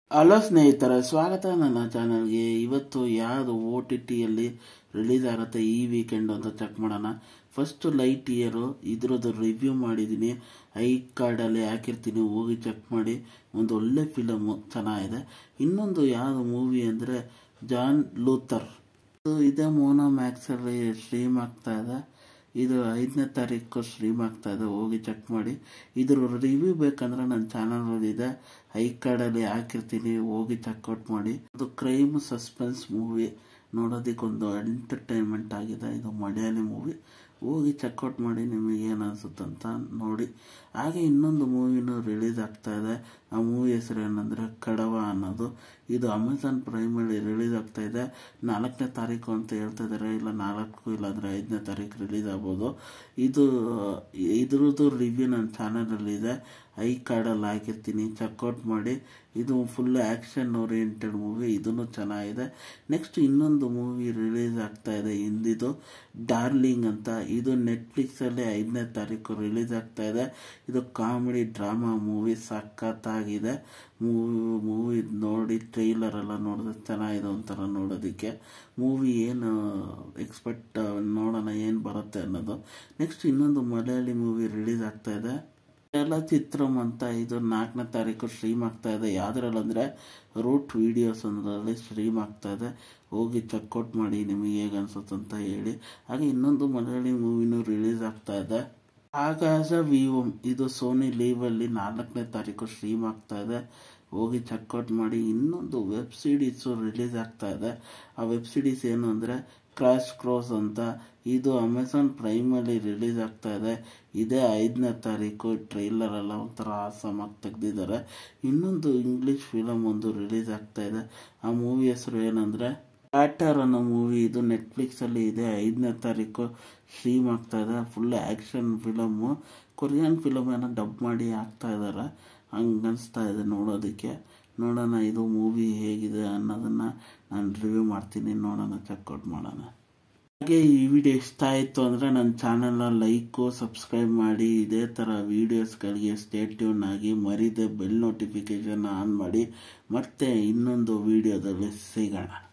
hello ಸ್ನೇಹಿತರೆ ಸ್ವಾಗತ ನನ್ನ ಚಾನಲ್ಗೆ ಇವತ್ತು ಯಾವುದು ಓ ಟಿ ಟಿಯಲ್ಲಿ ರಿಲೀಸ್ ಆಗುತ್ತೆ ಈ ವೀಕೆಂಡ್ ಅಂತ ಚೆಕ್ ಮಾಡೋಣ ಫಸ್ಟ್ ಲೈಟ್ ಇಯರು ಇದ್ರದ್ದು ರಿವ್ಯೂ ಮಾಡಿದ್ದೀನಿ ಐ ಕಾರ್ಡಲ್ಲಿ ಹಾಕಿರ್ತೀನಿ ಹೋಗಿ ಚೆಕ್ ಮಾಡಿ ಒಂದು ಒಳ್ಳೆ ಫಿಲಮು ಚೆನ್ನಾಗಿದೆ ಇನ್ನೊಂದು ಯಾವುದು ಮೂವಿ ಅಂದರೆ ಜಾನ್ ಲೂಥರ್ ಇದು ಇದೇ ಮೋನೋ ಮ್ಯಾಕ್ಸಲ್ಲಿ ಸ್ಟ್ರೀಮ್ ಆಗ್ತಾ ಇದೆ ಇದು ಐದನೇ ತಾರೀಕು ಸ್ಟ್ರೀಮ್ ಆಗ್ತಾ ಇದೆ ಹೋಗಿ ಚೆಕ್ ಮಾಡಿ ಇದ್ರ ರಿವ್ಯೂ ಬೇಕಂದ್ರೆ ನನ್ನ ಚಾನಲ್ ಇದೆ ಐ ಕಾರ್ಡಲ್ಲಿ ಹಾಕಿರ್ತೀನಿ ಹೋಗಿ ಚೆಕ್ಔಟ್ ಮಾಡಿ ಅದು ಕ್ರೈಮ್ ಸಸ್ಪೆನ್ಸ್ ಮೂವಿ ನೋಡೋದಕ್ಕೊಂದು ಎಂಟರ್ಟೈನ್ಮೆಂಟ್ ಆಗಿದೆ ಇದು ಮಲಯಾಳಿ ಮೂವಿ ಹೋಗಿ ಚೆಕ್ಔಟ್ ಮಾಡಿ ನಿಮಗೆ ಏನು ಅನಿಸುತ್ತಂತ ನೋಡಿ ಹಾಗೆ ಇನ್ನೊಂದು ಮೂವಿನೂ ರಿಲೀಸ್ ಆಗ್ತಾ ಇದೆ ಆ ಮೂವಿ ಹೆಸರು ಏನಂದರೆ ಕಡವ ಅನ್ನೋದು ಇದು ಅಮೆಝಾನ್ ಪ್ರೈಮಲ್ಲಿ ರಿಲೀಸ್ ಆಗ್ತಾ ಇದೆ ನಾಲ್ಕನೇ ತಾರೀಕು ಅಂತ ಹೇಳ್ತಾ ಇದ್ದಾರೆ ಇಲ್ಲ ನಾಲ್ಕು ಇಲ್ಲಾಂದರೆ ಐದನೇ ತಾರೀಕು ರಿಲೀಸ್ ಆಗ್ಬೋದು ಇದು ಇದ್ರದ್ದು ರಿವ್ಯೂ ನನ್ನ ಚಾನಲಲ್ಲಿದೆ ಐ ಕಾರ್ಡಲ್ಲಿ ಹಾಕಿರ್ತೀನಿ ಚೆಕ್ಔಟ್ ಮಾಡಿ ಇದು ಫುಲ್ ಆ್ಯಕ್ಷನ್ ಓರಿಯೆಂಟೆಡ್ ಮೂವಿ ಇದನ್ನು ಚೆನ್ನಾಗಿದೆ ನೆಕ್ಸ್ಟ್ ಇನ್ನೊಂದು ಮೂವಿ ರಿಲೀಸ್ ಆಗ್ತಾ ಇದೆ ಹಿಂದಿದು ಡಾರ್ಲಿಂಗ್ ಅಂತ ಇದು ನೆಟ್ಫ್ಲಿಕ್ಸಲ್ಲಿ ಐದನೇ ತಾರೀಕು ರಿಲೀಸ್ ಆಗ್ತಾ ಇದೆ ಇದು ಕಾಮಿಡಿ ಡ್ರಾಮಾ ಮೂವಿ ಸಖತ್ತಾಗಿದೆ ಮೂವಿ ಮೂವಿ ನೋಡಿ ಟ್ರೈಲರ್ ಎಲ್ಲ ನೋಡಿದ್ರೆ ಚೆನ್ನಾಗಿದೆ ಒಂಥರ ನೋಡೋದಕ್ಕೆ ಮೂವಿ ಏನು ಎಕ್ಸ್ಪೆಕ್ಟ್ ನೋಡೋಣ ಏನು ಬರುತ್ತೆ ಅನ್ನೋದು ನೆಕ್ಸ್ಟ್ ಇನ್ನೊಂದು ಮಲಯಾಳಿ ಮೂವಿ ರಿಲೀಸ್ ಆಗ್ತಾ ಇದೆ ಚಲಚಿತ್ರಂ ಅಂತ ಇದು ನಾಲ್ಕನೇ ತಾರೀಕು ಸ್ಟ್ರೀಮ್ ಆಗ್ತಾ ಇದೆ ಯಾವ್ದ್ರಲ್ಲಿ ಅಂದರೆ ರೂಟ್ ವಿಡಿಯೋಸ್ ಅನ್ನೋದ್ರಲ್ಲಿ ಸ್ಟ್ರೀಮ್ ಆಗ್ತಾ ಇದೆ ಹೋಗಿ ಚೆಕ್ಔಟ್ ಮಾಡಿ ನಿಮಗೆ ಹೇಗೆ ಅನ್ಸುತ್ತೆ ಅಂತ ಹೇಳಿ ಹಾಗೆ ಇನ್ನೊಂದು ಮಲಯಾಳಿ ಮೂವಿನೂ ರಿಲೀಸ್ ಆಗ್ತಾ ಇದೆ ಆಕಾಶ ವಿವಮ್ ಇದು ಸೋನಿ ಲೀವಲ್ಲಿ ನಾಲ್ಕನೇ ತಾರೀಕು ಸ್ಟ್ರೀಮ್ ಆಗ್ತಾ ಇದೆ ಹೋಗಿ ಚೆಕ್ಔಟ್ ಮಾಡಿ ಇನ್ನೊಂದು ವೆಬ್ ಸಿರೀಸು ರಿಲೀಸ್ ಆಗ್ತಾ ಇದೆ ಆ ವೆಬ್ ಸಿರೀಸ್ ಏನು ಅಂದರೆ ಕ್ರಾಶ್ ಕ್ರೋಸ್ ಅಂತ ಇದು ಅಮೆಝಾನ್ ಪ್ರೈಮಲ್ಲಿ ರಿಲೀಸ್ ಆಗ್ತಾ ಇದೆ ಇದೇ ಐದನೇ ತಾರೀಕು ಟ್ರೈಲರ್ ಎಲ್ಲ ಒಂಥರ ಆಸಮಾಗಿ ತೆಗೆದಿದ್ದಾರೆ ಇನ್ನೊಂದು ಇಂಗ್ಲೀಷ್ ಫಿಲಮ್ ಒಂದು ರಿಲೀಸ್ ಆಗ್ತಾ ಇದೆ ಆ ಮೂವಿ ಹೆಸರು ಏನಂದರೆ ಪ್ಯಾಟರ್ ಅನ್ನೋ ಮೂವಿ ಇದು ನೆಟ್ಫ್ಲಿಕ್ಸಲ್ಲಿ ಇದೆ ಐದನೇ ತಾರೀಕು ಸ್ಟ್ರೀಮ್ ಆಗ್ತಾ ಇದೆ full action film Korean film ಏನೋ ಡಬ್ ಮಾಡಿ ಹಾಕ್ತಾ ಇದ್ದಾರೆ ಹಂಗೆ ಅನಿಸ್ತಾ ಇದೆ ನೋಡೋದಕ್ಕೆ ನೋಡೋಣ ಇದು ಮೂವಿ ಹೇಗಿದೆ ಅನ್ನೋದನ್ನು ನಾನು ರಿವ್ಯೂ ಮಾಡ್ತೀನಿ ನೋಡೋಣ ಚೆಕ್ಔಟ್ ಮಾಡೋಣ ಹಾಗೆ ಈ ವಿಡಿಯೋ ಇಷ್ಟ ಆಯಿತು ಅಂದರೆ ನನ್ನ ಚಾನಲ್ನ ಲೈಕು ಸಬ್ಸ್ಕ್ರೈಬ್ ಮಾಡಿ ಇದೇ ಥರ ವೀಡಿಯೋಸ್ಗಳಿಗೆ ಸ್ಟೇಟ್ಯೂನ್ ಆಗಿ ಮರಿದೆ ಬೆಲ್ ನೋಟಿಫಿಕೇಷನ್ ಆನ್ ಮಾಡಿ ಮತ್ತೆ ಇನ್ನೊಂದು ವಿಡಿಯೋದಲ್ಲಿ ಸಿಗೋಣ